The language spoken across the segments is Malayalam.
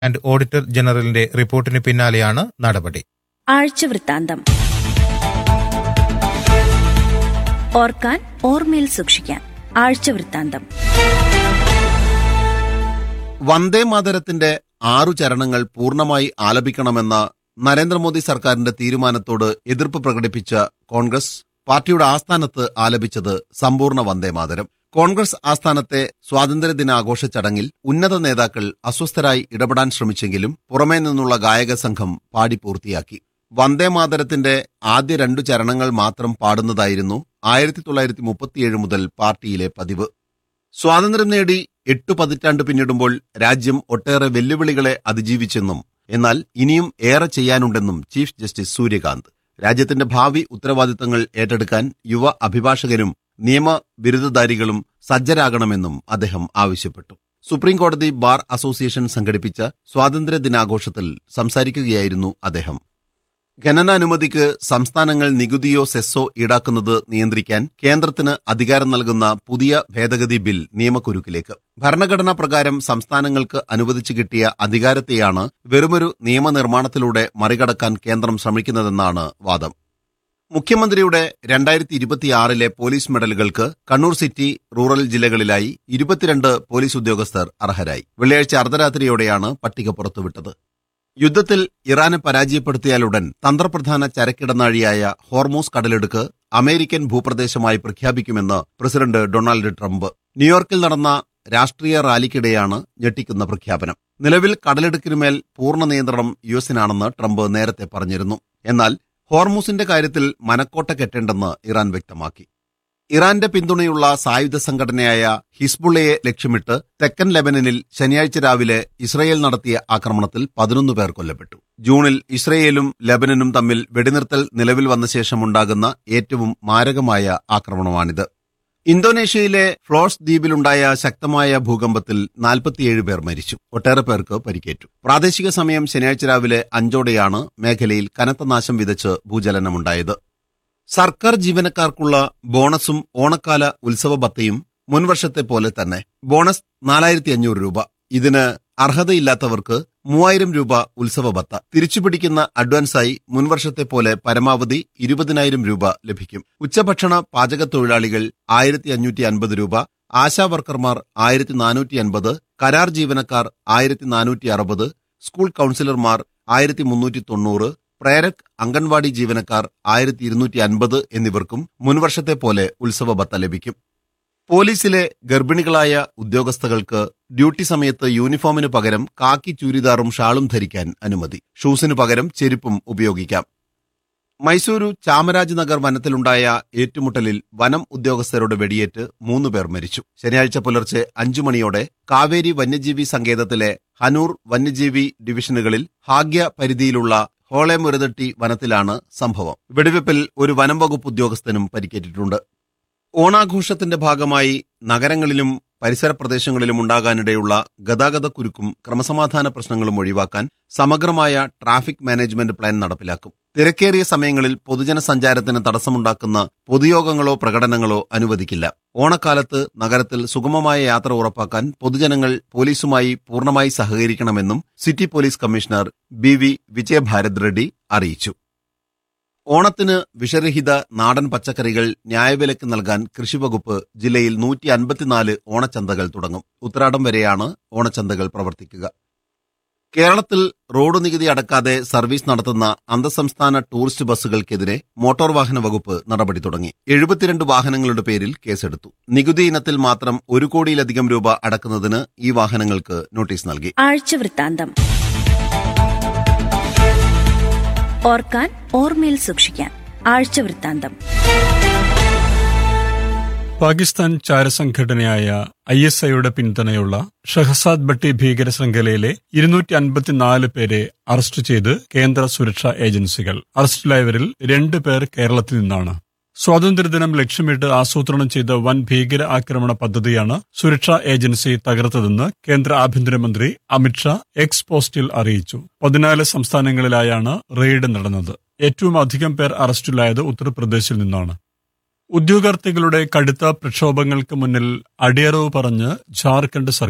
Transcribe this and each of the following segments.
ആൻഡ് ഓഡിറ്റർ ജനറലിന്റെ റിപ്പോർട്ടിന് പിന്നാലെയാണ് നടപടി ആഴ്ചവൃത്താന്തം ഓർക്കാൻ ഓർമ്മയിൽ സൂക്ഷിക്കാൻ ആഴ്ചവൃത്താന്തം വന്ദേ മാതരത്തിന്റെ ആറു ചരണങ്ങൾ പൂർണ്ണമായി ആലപിക്കണമെന്ന നരേന്ദ്രമോദി സർക്കാരിന്റെ തീരുമാനത്തോട് എതിർപ്പ് പ്രകടിപ്പിച്ച കോൺഗ്രസ് പാർട്ടിയുടെ ആസ്ഥാനത്ത് ആലപിച്ചത് സമ്പൂർണ്ണ വന്ദേ മാതരം കോൺഗ്രസ് ആസ്ഥാനത്തെ സ്വാതന്ത്ര്യദിനാഘോഷ ചടങ്ങിൽ ഉന്നത നേതാക്കൾ അസ്വസ്ഥരായി ഇടപെടാൻ ശ്രമിച്ചെങ്കിലും പുറമേ നിന്നുള്ള ഗായക സംഘം പാടി പൂർത്തിയാക്കി വന്ദേ മാതരത്തിന്റെ ആദ്യ രണ്ടു ചരണങ്ങൾ മാത്രം പാടുന്നതായിരുന്നു ആയിരത്തി തൊള്ളായിരത്തി മുപ്പത്തിയേഴ് മുതൽ പാർട്ടിയിലെ പതിവ് സ്വാതന്ത്ര്യം നേടി എട്ടു പതിറ്റാണ്ട് പിന്നിടുമ്പോൾ രാജ്യം ഒട്ടേറെ വെല്ലുവിളികളെ അതിജീവിച്ചെന്നും എന്നാൽ ഇനിയും ഏറെ ചെയ്യാനുണ്ടെന്നും ചീഫ് ജസ്റ്റിസ് സൂര്യകാന്ത് രാജ്യത്തിന്റെ ഭാവി ഉത്തരവാദിത്തങ്ങൾ ഏറ്റെടുക്കാൻ യുവ അഭിഭാഷകരും നിയമ ബിരുദധാരികളും സജ്ജരാകണമെന്നും അദ്ദേഹം ആവശ്യപ്പെട്ടു സുപ്രീംകോടതി ബാർ അസോസിയേഷൻ സംഘടിപ്പിച്ച സ്വാതന്ത്ര്യ ദിനാഘോഷത്തിൽ സംസാരിക്കുകയായിരുന്നു അദ്ദേഹം ഖനനാനുമതിക്ക് സംസ്ഥാനങ്ങൾ നികുതിയോ സെസ്സോ ഈടാക്കുന്നത് നിയന്ത്രിക്കാൻ കേന്ദ്രത്തിന് അധികാരം നൽകുന്ന പുതിയ ഭേദഗതി ബിൽ നിയമക്കുരുക്കിലേക്ക് ഭരണഘടനാ പ്രകാരം സംസ്ഥാനങ്ങൾക്ക് അനുവദിച്ചു കിട്ടിയ അധികാരത്തെയാണ് വെറുമൊരു നിയമനിർമ്മാണത്തിലൂടെ മറികടക്കാൻ കേന്ദ്രം ശ്രമിക്കുന്നതെന്നാണ് വാദം മുഖ്യമന്ത്രിയുടെ രണ്ടായിരത്തി ഇരുപത്തിയാറിലെ പോലീസ് മെഡലുകൾക്ക് കണ്ണൂർ സിറ്റി റൂറൽ ജില്ലകളിലായി ഇരുപത്തിരണ്ട് പോലീസ് ഉദ്യോഗസ്ഥർ അർഹരായി വെള്ളിയാഴ്ച അർദ്ധരാത്രിയോടെയാണ് പട്ടിക പുറത്തുവിട്ടത് യുദ്ധത്തിൽ ഇറാനെ പരാജയപ്പെടുത്തിയാലുടൻ തന്ത്രപ്രധാന ചരക്കിടനാഴിയായ ഹോർമൂസ് കടലെടുക്ക് അമേരിക്കൻ ഭൂപ്രദേശമായി പ്രഖ്യാപിക്കുമെന്ന് പ്രസിഡന്റ് ഡൊണാൾഡ് ട്രംപ് ന്യൂയോർക്കിൽ നടന്ന രാഷ്ട്രീയ റാലിക്കിടെയാണ് ഞെട്ടിക്കുന്ന പ്രഖ്യാപനം നിലവിൽ കടലെടുക്കിനുമേൽ പൂർണ്ണ നിയന്ത്രണം യുഎസിനാണെന്ന് ട്രംപ് നേരത്തെ പറഞ്ഞിരുന്നു എന്നാൽ ഹോർമൂസിന്റെ കാര്യത്തിൽ മനക്കോട്ട കെട്ടേണ്ടെന്ന് ഇറാൻ വ്യക്തമാക്കി ഇറാന്റെ പിന്തുണയുള്ള സായുധ സംഘടനയായ ഹിസ്ബുള്ളയെ ലക്ഷ്യമിട്ട് തെക്കൻ ലെബനനിൽ ശനിയാഴ്ച രാവിലെ ഇസ്രയേൽ നടത്തിയ ആക്രമണത്തിൽ പതിനൊന്ന് പേർ കൊല്ലപ്പെട്ടു ജൂണിൽ ഇസ്രയേലും ലെബനനും തമ്മിൽ വെടിനിർത്തൽ നിലവിൽ വന്ന ശേഷമുണ്ടാകുന്ന ഏറ്റവും മാരകമായ ആക്രമണമാണിത് ഇന്തോനേഷ്യയിലെ ഫ്ലോസ് ദ്വീപിലുണ്ടായ ശക്തമായ ഭൂകമ്പത്തിൽ നാൽപ്പത്തിയേഴ് പേർ മരിച്ചു ഒട്ടേറെ പേർക്ക് പരിക്കേറ്റു പ്രാദേശിക സമയം ശനിയാഴ്ച രാവിലെ അഞ്ചോടെയാണ് മേഖലയിൽ കനത്ത നാശം വിതച്ച് ഭൂചലനമുണ്ടായത് സർക്കാർ ജീവനക്കാർക്കുള്ള ബോണസും ഓണക്കാല ഉത്സവ ബത്തയും മുൻവർഷത്തെ പോലെ തന്നെ ബോണസ് നാലായിരത്തി അഞ്ഞൂറ് രൂപ ഇതിന് അർഹതയില്ലാത്തവർക്ക് മൂവായിരം രൂപ ഉത്സവ ബത്ത തിരിച്ചുപിടിക്കുന്ന അഡ്വാൻസായി മുൻവർഷത്തെ പോലെ പരമാവധി ഇരുപതിനായിരം രൂപ ലഭിക്കും ഉച്ചഭക്ഷണ പാചക തൊഴിലാളികൾ ആയിരത്തി അഞ്ഞൂറ്റി അൻപത് രൂപ ആശാ വർക്കർമാർ ആയിരത്തി നാനൂറ്റി അൻപത് കരാർ ജീവനക്കാർ ആയിരത്തി നാനൂറ്റി അറുപത് സ്കൂൾ കൌൺസിലർമാർ ആയിരത്തി മുന്നൂറ്റി തൊണ്ണൂറ് പ്രേരക് അംഗൻവാടി ജീവനക്കാർ ആയിരത്തി ഇരുന്നൂറ്റി അൻപത് എന്നിവർക്കും മുൻവർഷത്തെ പോലെ ഉത്സവ ബത്ത ലഭിക്കും പോലീസിലെ ഗർഭിണികളായ ഉദ്യോഗസ്ഥകൾക്ക് ഡ്യൂട്ടി സമയത്ത് യൂണിഫോമിന് പകരം കാക്കി ചൂരിദാറും ഷാളും ധരിക്കാൻ അനുമതി ഷൂസിനു പകരം ചെരുപ്പും ഉപയോഗിക്കാം മൈസൂരു ചാമരാജ് നഗർ വനത്തിലുണ്ടായ ഏറ്റുമുട്ടലിൽ വനം ഉദ്യോഗസ്ഥരുടെ വെടിയേറ്റ് മൂന്ന് പേർ മരിച്ചു ശനിയാഴ്ച പുലർച്ചെ അഞ്ചു മണിയോടെ കാവേരി വന്യജീവി സങ്കേതത്തിലെ ഹനൂർ വന്യജീവി ഡിവിഷനുകളിൽ ഭാഗ്യ പരിധിയിലുള്ള ഹോളെ മുരതട്ടി വനത്തിലാണ് സംഭവം വെടിവെപ്പിൽ ഒരു വനം വകുപ്പ് ഉദ്യോഗസ്ഥനും പരിക്കേറ്റിട്ടുണ്ട് ഓണാഘോഷത്തിന്റെ ഭാഗമായി നഗരങ്ങളിലും പരിസര പ്രദേശങ്ങളിലും ഉണ്ടാകാനിടയുള്ള ഗതാഗത കുരുക്കും ക്രമസമാധാന പ്രശ്നങ്ങളും ഒഴിവാക്കാൻ സമഗ്രമായ ട്രാഫിക് മാനേജ്മെന്റ് പ്ലാൻ നടപ്പിലാക്കും തിരക്കേറിയ സമയങ്ങളിൽ പൊതുജന സഞ്ചാരത്തിന് തടസ്സമുണ്ടാക്കുന്ന പൊതുയോഗങ്ങളോ പ്രകടനങ്ങളോ അനുവദിക്കില്ല ഓണക്കാലത്ത് നഗരത്തിൽ സുഗമമായ യാത്ര ഉറപ്പാക്കാൻ പൊതുജനങ്ങൾ പോലീസുമായി പൂർണ്ണമായി സഹകരിക്കണമെന്നും city police commissioner B V Vijayabharat Reddy അറിയിച്ചു ഓണത്തിന് വിഷരഹിത നാടൻ പച്ചക്കറികൾ ന്യായവിലയ്ക്ക് നൽകാൻ കൃഷിവകുപ്പ് ജില്ലയിൽ നൂറ്റി അൻപത്തിനാല് ഓണച്ചന്തകൾ തുടങ്ങും ഉത്രാടം വരെയാണ് ഓണച്ചന്തകൾ പ്രവർത്തിക്കുക കേരളത്തിൽ റോഡ് നികുതി അടക്കാതെ സർവീസ് നടത്തുന്ന അന്തർസംസ്ഥാന ടൂറിസ്റ്റ് ബസ്സുകൾക്കെതിരെ മോട്ടോർ വാഹന വകുപ്പ് നടപടി തുടങ്ങി എഴുപത്തിരണ്ട് വാഹനങ്ങളുടെ പേരിൽ കേസെടുത്തു നികുതി ഇനത്തിൽ മാത്രം ഒരു കോടിയിലധികം രൂപ അടക്കുന്നതിന് ഈ വാഹനങ്ങൾക്ക് നോട്ടീസ് നൽകി ആഴ്ചവൃത്താന്തം ഓർക്കാൻ ഓർമ്മയിൽ സൂക്ഷിക്കാൻ ആഴ്ചവൃത്താന്തം പാകിസ്ഥാൻ ചാരസംഘടനയായ ഐ എസ് ഐയുടെ പിന്തുണയുള്ള ഷഹസാദ് ഭട്ടി ഭീകര ശൃംഖലയിലെ ഇരുന്നൂറ്റി അൻപത്തിനാല് പേരെ അറസ്റ്റ് ചെയ്ത് കേന്ദ്ര സുരക്ഷാ ഏജൻസികൾ അറസ്റ്റിലായവരിൽ രണ്ട് പേർ കേരളത്തിൽ നിന്നാണ് സ്വാതന്ത്ര്യദിനം ലക്ഷ്യമിട്ട് ആസൂത്രണം ചെയ്ത വൻ ഭീകര ആക്രമണ പദ്ധതിയാണ് സുരക്ഷാ ഏജൻസി തകർത്തതെന്ന് കേന്ദ്ര ആഭ്യന്തരമന്ത്രി അമിത്ഷാ എക്സ് പോസ്റ്റിൽ അറിയിച്ചു പതിനാല് സംസ്ഥാനങ്ങളിലായാണ് റെയ്ഡ് നടന്നത് ഏറ്റവും അധികം പേർ അറസ്റ്റിലായത് ഉത്തർപ്രദേശിൽ നിന്നാണ് ഉദ്യോഗാർത്ഥികളുടെ കടുത്ത പ്രക്ഷോഭങ്ങൾക്ക് മുന്നിൽ അടിയറവ് പറഞ്ഞ് ജാർഖണ്ഡ് സർക്കാർ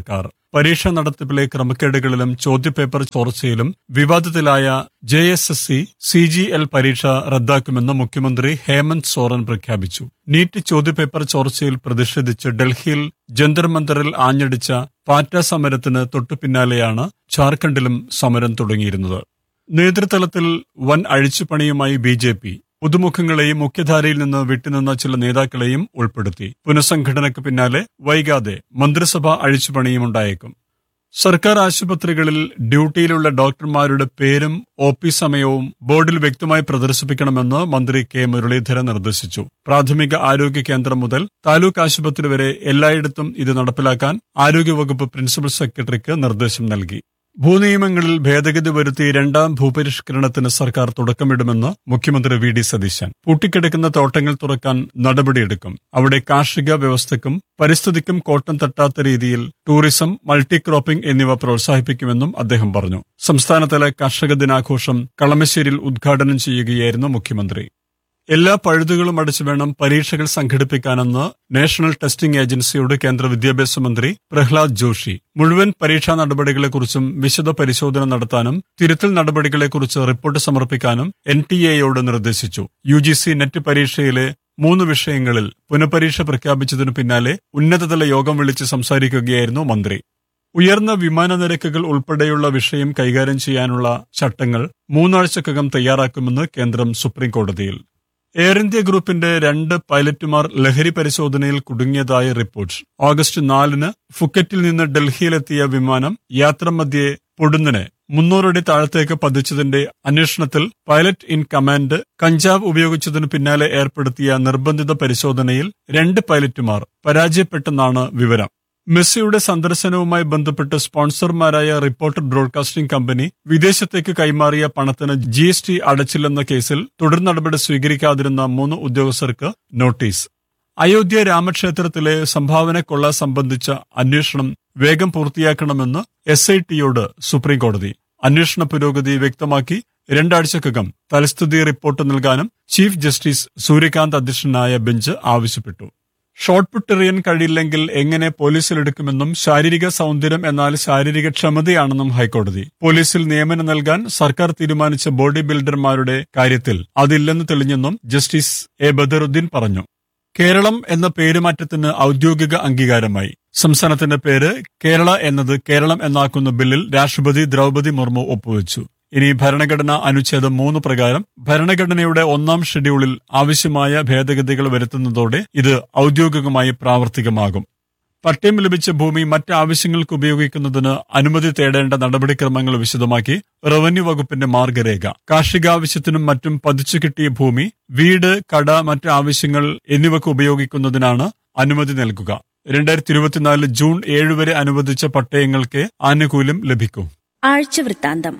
പരീക്ഷാ നടത്തിപ്പിലെ ക്രമക്കേടുകളിലും ചോദ്യപേപ്പർ ചോർച്ചയിലും വിവാദത്തിലായ J S S C C G L പരീക്ഷ റദ്ദാക്കുമെന്ന് മുഖ്യമന്ത്രി ഹേമന്ത് സോറൻ പ്രഖ്യാപിച്ചു നീറ്റ് ചോദ്യപേപ്പർ ചോർച്ചയിൽ പ്രതിഷേധിച്ച് ഡൽഹിയിൽ ജന്തർ മന്ദറിൽ ആഞ്ഞടിച്ച പാറ്റ സമരത്തിന് തൊട്ടുപിന്നാലെയാണ് ഝാർഖണ്ഡിലും സമരം തുടങ്ങിയിരുന്നത് നേതൃതലത്തിൽ വൻ അഴിച്ചുപണിയുമായി ബി ജെ പി പുതുമുഖങ്ങളെയും മുഖ്യധാരയിൽ നിന്ന് വിട്ടുനിന്ന ചില നേതാക്കളെയും ഉൾപ്പെടുത്തി പുനഃസംഘടനയ്ക്ക് പിന്നാലെ വൈകാതെ മന്ത്രിസഭ അഴിച്ചുപണിയും ഉണ്ടായേക്കും സർക്കാർ ആശുപത്രികളിൽ ഡ്യൂട്ടിയിലുള്ള ഡോക്ടർമാരുടെ പേരും ഒ പി സമയവും ബോർഡിൽ വ്യക്തമായി പ്രദർശിപ്പിക്കണമെന്ന് മന്ത്രി കെ മുരളീധരൻ നിർദ്ദേശിച്ചു പ്രാഥമിക ആരോഗ്യ കേന്ദ്രം മുതൽ താലൂക്ക് ആശുപത്രി വരെ എല്ലായിടത്തും ഇത് നടപ്പിലാക്കാൻ ആരോഗ്യവകുപ്പ് പ്രിൻസിപ്പൽ സെക്രട്ടറിക്ക് നിർദ്ദേശം നൽകി ഭൂനിയമങ്ങളിൽ ഭേദഗതി വരുത്തി രണ്ടാം ഭൂപരിഷ്കരണത്തിന് സർക്കാർ തുടക്കമിടുമെന്ന് മുഖ്യമന്ത്രി വി ഡി സതീശൻ പൂട്ടിക്കിടക്കുന്ന തോട്ടങ്ങൾ തുറക്കാൻ നടപടിയെടുക്കും അവിടെ കാർഷിക വ്യവസ്ഥയ്ക്കും പരിസ്ഥിതിക്കും കോട്ടം തട്ടാത്ത രീതിയിൽ ടൂറിസം മൾട്ടി ക്രോപ്പിംഗ് എന്നിവ പ്രോത്സാഹിപ്പിക്കുമെന്നും അദ്ദേഹം പറഞ്ഞു സംസ്ഥാനതല കർഷക ദിനാഘോഷം കളമശ്ശേരിയിൽ ഉദ്ഘാടനം ചെയ്യുകയായിരുന്നു മുഖ്യമന്ത്രി എല്ലാ പഴുതുകളും അടച്ചു വേണം പരീക്ഷകൾ സംഘടിപ്പിക്കാനെന്ന് നാഷണൽ ടെസ്റ്റിംഗ് ഏജൻസിയോട് കേന്ദ്ര വിദ്യാഭ്യാസ മന്ത്രി പ്രഹ്ലാദ് ജോഷി മുഴുവൻ പരീക്ഷാ നടപടികളെക്കുറിച്ചും വിശദ പരിശോധന നടത്താനും തിരുത്തൽ നടപടികളെക്കുറിച്ച് റിപ്പോർട്ട് സമർപ്പിക്കാനും എൻ ടി എയോട് നിർദ്ദേശിച്ചു യു ജി സി നെറ്റ് പരീക്ഷയിലെ മൂന്ന് വിഷയങ്ങളിൽ പുനഃപരീക്ഷ പ്രഖ്യാപിച്ചതിനു പിന്നാലെ ഉന്നതതല യോഗം വിളിച്ച് സംസാരിക്കുകയായിരുന്നു മന്ത്രി ഉയർന്ന വിമാന നിരക്കുകൾ ഉൾപ്പെടെയുള്ള വിഷയം കൈകാര്യം ചെയ്യാനുള്ള ചട്ടങ്ങൾ മൂന്നാഴ്ചക്കകം തയ്യാറാക്കുമെന്ന് കേന്ദ്രം സുപ്രീം കോടതിയിൽ എയർ ഇന്ത്യ ഗ്രൂപ്പിന്റെ രണ്ട് പൈലറ്റുമാർ ലഹരി പരിശോധനയിൽ കുടുങ്ങിയതായ റിപ്പോർട്ട് ഓഗസ്റ്റ് നാലിന് ഫുക്കറ്റിൽ നിന്ന് ഡൽഹിയിലെത്തിയ വിമാനം യാത്രമധ്യേ പൊടുന്നനെ മുന്നൂറടി താഴത്തേക്ക് പതിച്ചതിന്റെ അന്വേഷണത്തിൽ പൈലറ്റ് ഇൻ കമാൻഡ് കഞ്ചാവ് ഉപയോഗിച്ചതിനു പിന്നാലെ ഏർപ്പെടുത്തിയ നിർബന്ധിത പരിശോധനയിൽ രണ്ട് പൈലറ്റുമാർ പരാജയപ്പെട്ടെന്നാണ് വിവരം മെസ്സിയുടെ സന്ദർശനവുമായി ബന്ധപ്പെട്ട് സ്പോൺസർമാരായ റിപ്പോർട്ടർ ബ്രോഡ്കാസ്റ്റിംഗ് കമ്പനി വിദേശത്തേക്ക് കൈമാറിയ പണത്തിന് ജി എസ് ടി അടച്ചില്ലെന്ന കേസിൽ തുടർ നടപടി സ്വീകരിക്കാതിരുന്ന മൂന്ന് ഉദ്യോഗസ്ഥർക്ക് നോട്ടീസ് അയോധ്യ രാമക്ഷേത്രത്തിലെ സംഭാവന കൊള്ള സംബന്ധിച്ച അന്വേഷണം വേഗം പൂർത്തിയാക്കണമെന്ന് എസ് ഐ ടിയോട് സുപ്രീംകോടതി അന്വേഷണ പുരോഗതി വ്യക്തമാക്കി രണ്ടാഴ്ചക്കകം തലസ്ഥിതി റിപ്പോർട്ട് നൽകാനും ചീഫ് ജസ്റ്റിസ് സൂര്യകാന്ത് അധ്യക്ഷനായ ബെഞ്ച് ആവശ്യപ്പെട്ടു ഷോട്ട് പുട്ട് എറിയാൻ കഴിയില്ലെങ്കിൽ എങ്ങനെ പോലീസിലെടുക്കുമെന്നും ശാരീരിക സൗന്ദര്യം എന്നാൽ ശാരീരിക ക്ഷമതയാണെന്നും ഹൈക്കോടതി പോലീസിൽ നിയമനം നൽകാൻ സർക്കാർ തീരുമാനിച്ച ബോഡി ബിൽഡർമാരുടെ കാര്യത്തിൽ അതില്ലെന്ന് തെളിഞ്ഞെന്നും ജസ്റ്റിസ് എ ബദറുദ്ദീൻ പറഞ്ഞു കേരളം എന്ന പേരുമാറ്റത്തിന് ഔദ്യോഗിക അംഗീകാരമായി സംസ്ഥാനത്തിന്റെ പേര് കേരള എന്നത് കേരളം എന്നാക്കുന്ന ബില്ലിൽ രാഷ്ട്രപതി ദ്രൗപദി മുർമു ഒപ്പുവെച്ചു ഇനി ഭരണഘടനാ അനുച്ഛേദം മൂന്ന് പ്രകാരം ഭരണഘടനയുടെ ഒന്നാം ഷെഡ്യൂളിൽ ആവശ്യമായ ഭേദഗതികൾ വരുത്തുന്നതോടെ ഇത് ഔദ്യോഗികമായി പ്രാവർത്തികമാകും പട്ടയം ലഭിച്ച ഭൂമി മറ്റ് ആവശ്യങ്ങൾക്ക് ഉപയോഗിക്കുന്നതിന് അനുമതി തേടേണ്ട നടപടിക്രമങ്ങൾ വിശദമാക്കി റവന്യൂ വകുപ്പിന്റെ മാർഗരേഖ കാർഷികാവശ്യത്തിനും മറ്റും പതിച്ചു കിട്ടിയ ഭൂമി വീട് കട മറ്റ് ആവശ്യങ്ങൾ എന്നിവയ്ക്ക് ഉപയോഗിക്കുന്നതിനാണ് അനുമതി നൽകുക രണ്ടായിരത്തി ഇരുപത്തിനാല് ജൂൺ ഏഴ് വരെ അനുവദിച്ച പട്ടയങ്ങൾക്ക് ആനുകൂല്യം ലഭിക്കും ആഴ്ചവൃത്താന്തം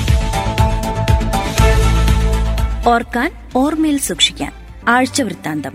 ഓർക്കാൻ ഓർമ്മയിൽ സൂക്ഷിക്കാൻ ആഴ്ചവൃത്താന്തം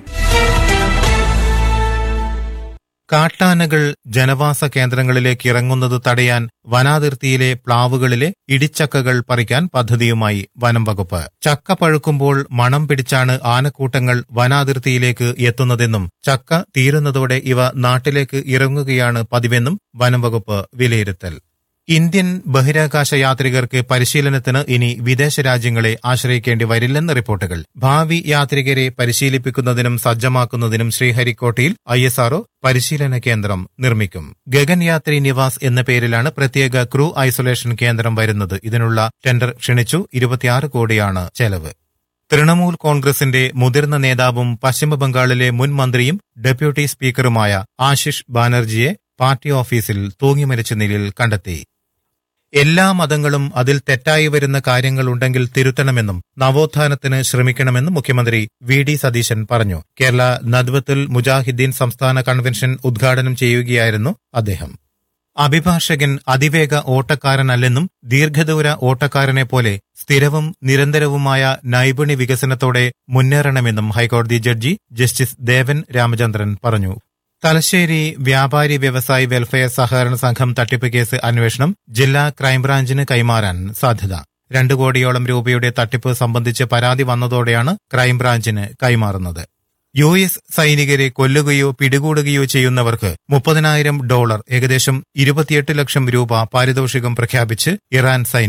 കാട്ടാനകൾ ജനവാസ കേന്ദ്രങ്ങളിലേക്ക് ഇറങ്ങുന്നത് തടയാൻ വനാതിർത്തിയിലെ പ്ലാവുകളിലെ ഇടിച്ചക്കകൾ പറിക്കാൻ പദ്ധതിയുമായി വനം വകുപ്പ് ചക്ക പഴുക്കുമ്പോൾ മണം പിടിച്ചാണ് ആനക്കൂട്ടങ്ങൾ വനാതിർത്തിയിലേക്ക് എത്തുന്നതെന്നും ചക്ക തീരുന്നതോടെ ഇവ നാട്ടിലേക്ക് ഇറങ്ങുകയാണ് പതിവെന്നും വനം വകുപ്പ് വിലയിരുത്തൽ ഇന്ത്യൻ ബഹിരാകാശ യാത്രികർക്ക് പരിശീലനത്തിന് ഇനി വിദേശ രാജ്യങ്ങളെ ആശ്രയിക്കേണ്ടി വരില്ലെന്ന് റിപ്പോർട്ടുകൾ ഭാവി യാത്രികരെ പരിശീലിപ്പിക്കുന്നതിനും സജ്ജമാക്കുന്നതിനും ശ്രീഹരിക്കോട്ടയിൽ ഐ എസ് ആർഒ പരിശീലന കേന്ദ്രം നിർമ്മിക്കും ഗഗൻയാത്രി നിവാസ് എന്ന പേരിലാണ് പ്രത്യേക ക്രൂ ഐസൊലേഷൻ കേന്ദ്രം വരുന്നത് ഇതിനുള്ള ടെൻഡർ ക്ഷണിച്ചു ഇരുപത്തിയാറ് കോടിയാണ് ചെലവ് തൃണമൂൽ കോൺഗ്രസിന്റെ മുതിർന്ന നേതാവും പശ്ചിമബംഗാളിലെ മുൻ മന്ത്രിയും ഡെപ്യൂട്ടി സ്പീക്കറുമായ ആശിഷ് ബാനർജിയെ പാർട്ടി ഓഫീസിൽ തൂങ്ങിമരിച്ച നിലയിൽ കണ്ടെത്തി എല്ലാ മതങ്ങളും അതിൽ തെറ്റായി വരുന്ന കാര്യങ്ങളുണ്ടെങ്കിൽ തിരുത്തണമെന്നും നവോത്ഥാനത്തിന് ശ്രമിക്കണമെന്നും മുഖ്യമന്ത്രി വി ഡി സതീശൻ പറഞ്ഞു കേരള നദ്വത്തുൽ മുജാഹിദ്ദീൻ സംസ്ഥാന കൺവെൻഷൻ ഉദ്ഘാടനം ചെയ്യുകയായിരുന്നു അദ്ദേഹം അഭിഭാഷകൻ അതിവേഗ ഓട്ടക്കാരനല്ലെന്നും ദീർഘദൂര ഓട്ടക്കാരനെ പോലെ സ്ഥിരവും നിരന്തരവുമായ നൈപുണ്യ വികസനത്തോടെ മുന്നേറണമെന്നും ഹൈക്കോടതി ജഡ്ജി ജസ്റ്റിസ് ദേവൻ രാമചന്ദ്രൻ പറഞ്ഞു തലശ്ശേരി വ്യാപാരി വ്യവസായി വെൽഫെയർ സഹകരണ സംഘം തട്ടിപ്പ് കേസ് അന്വേഷണം ജില്ലാ ക്രൈംബ്രാഞ്ചിന് കൈമാറാൻ സാധ്യത രണ്ടു കോടിയോളം രൂപയുടെ തട്ടിപ്പ് സംബന്ധിച്ച് പരാതി വന്നതോടെയാണ് ക്രൈംബ്രാഞ്ചിന് കൈമാറുന്നത് യു എസ് സൈനികരെ കൊല്ലുകയോ പിടികൂടുകയോ ചെയ്യുന്നവർക്ക് മുപ്പതിനായിരം ഡോളർ ഏകദേശം ഇരുപത്തിയെട്ട് ലക്ഷം രൂപ പാരിതോഷികം പ്രഖ്യാപിച്ച് ഇറാൻ സൈന്യം